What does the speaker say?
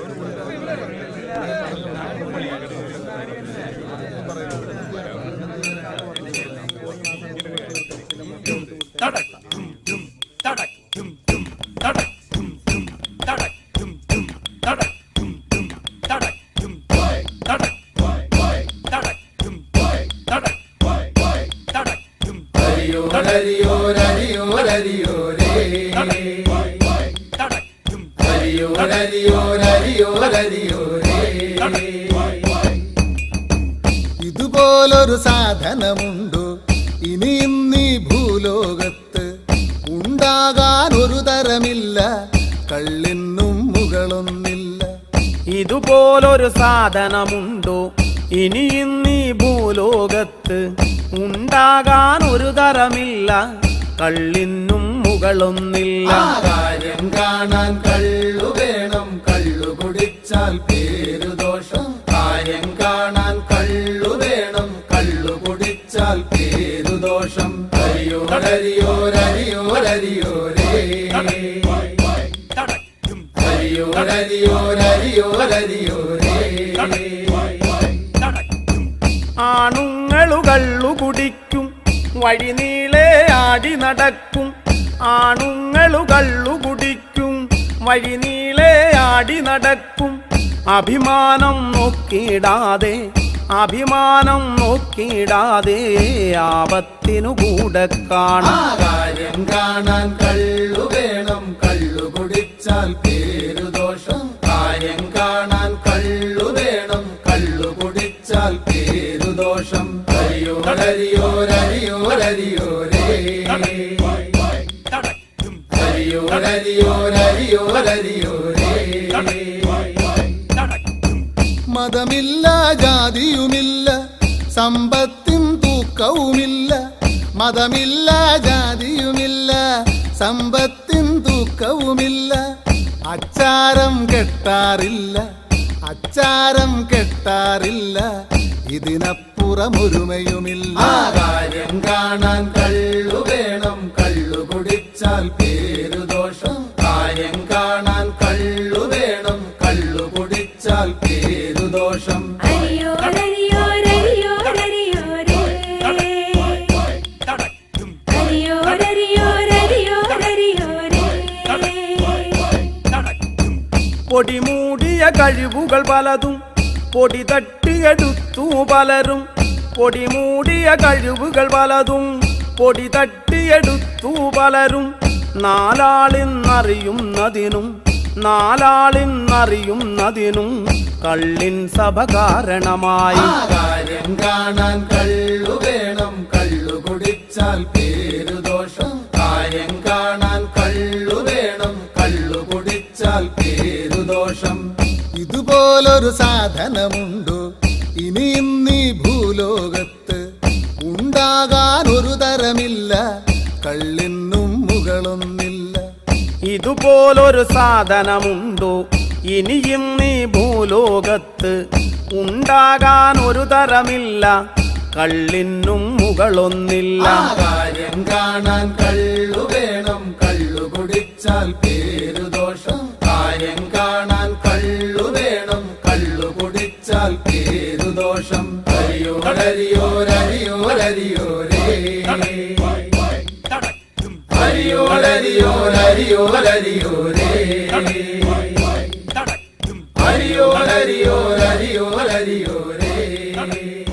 ഇതുപോലൊരു സാധനമുണ്ടോ ഇനി ഇന്നീ ഭൂലോകത്ത് ഉണ്ടാകാൻ ഒരു തരമില്ല കള്ളിനും മുകളൊന്നില്ല ഇതുപോലൊരു സാധനമുണ്ടോ ഇനി ഇന്നീ ഭൂലോകത്ത് ഉണ്ടാകാൻ ഒരു തരമില്ല കള്ളിനും മുകളൊന്നില്ല കാര്യം കാണാൻ കള്ളു വേണം കള്ളു കുടിച്ചാൽ പേരുദോഷം കാര്യം കാണാൻ കള്ളു വേണം കള്ളു കുടിച്ചാൽ പേരുദോഷം ഹരിയോ ഹരിയോ ഹരിയോ ഹരിയോ രേ ഹരിയോ ഹരിയോ ഹരിയോ ഹരിയോ രേ ആണുങ്ങളു കള്ളു കുടിക്കും വഴിനീളെ ആടി നടക്കും ആണുങ്ങളു കള്ളു കുടിക്കും വഴിനീളെ ആടി നടക്കും അഭിമാനം നോക്കിയിടാതെ അഭിമാനം നോക്കിയിടാതെ ആപത്തിനു കൂടെ കാണാം കാര്യം കാണാൻ കള്ളു വേണം കള്ളു കുടിച്ചാൽ പേരുദോഷം കാര്യം കാണാൻ കള്ളു വേണം കള്ളു കുടിച്ചാൽ പേരുദോഷം ഹരിയോ ഹരിയോ ഹരിയോ ഹരിയോ രേ ഹരിയോ ഹരിയോ ഹരിയോ ഹരിയോ രേ മതമില്ല ജാതിയുമില്ല സമ്പത്തിൻ തൂക്കവുമില്ല മതമില്ല ജാതിയുമില്ല സമ്പത്തിൻ തൂക്കവുമില്ല അച്ചാരം കെട്ടാറില്ല അച്ചാരം കെട്ടാറില്ല ഇതിനപ്പുറമൊരുമയുമില്ല കാര്യം കാണാൻ കള്ളു വേണം കള്ളു കുടിച്ചാൽ പേരുദോഷം കാര്യം കാണാൻ കള്ളു വേണം കള്ളു കുടിച്ചാൽ പേരുദോഷം അരിയോ അരിയോ അരിയോ അരിയോ രേ അരിയോ അരിയോ അരിയോ അരിയോ രേ പൊടിമൂടിയ കഴിവുകൾ പലതും പൊടി തട്ടിയെടുത്തു പലരും പൊടിമൂടിയ കഴിവുകൾ പലതും പൊടി തട്ടിയെടുത്തു പലരും നാലാളിന്നറിയുന്നതിനും നാലാളിന്നറിയുന്നതിനും കള്ളിൻ സഭ കാരണമായി കാര്യം കാണാൻ കള്ളു വേണം കള്ളു കുടിച്ചാൽ പേരുദോഷം കാര്യം കാണാൻ കള്ളു വേണം കള്ളു കുടിച്ചാൽ പേരുദോഷം ഇതുപോലൊരു സാധനമുണ്ടോ ഇനി ഇന്നീ ഭൂലോകത്ത് ഉണ്ടാകാൻ ഒരു തരമില്ല കള്ളിനും മുകളൊന്നില്ല ഇതുപോലൊരു സാധനമുണ്ടോ ഇനിയും നീ ഭൂലോകത്ത് ഉണ്ടാകാൻ ഒരു തരമില്ല കള്ളിനും മുകളൊന്നില്ല കാര്യം കാണാൻ കള്ളു വേണം കള്ളു കുടിച്ചാൽ പേരുദോഷം കാര്യം കാണാൻ കള്ളു വേണം കള്ളു കുടിച്ചാൽ പേരുദോഷം ഹരിയോ ഹരിയോ ഹരിയോ ഹരിയോ രേ ഹരിയോ ഹരിയോ ഹരിയോ ഹരിയോ രേ ഹരിയോ ഹരിയോ ഹരിയോ ഹരിയോ രേ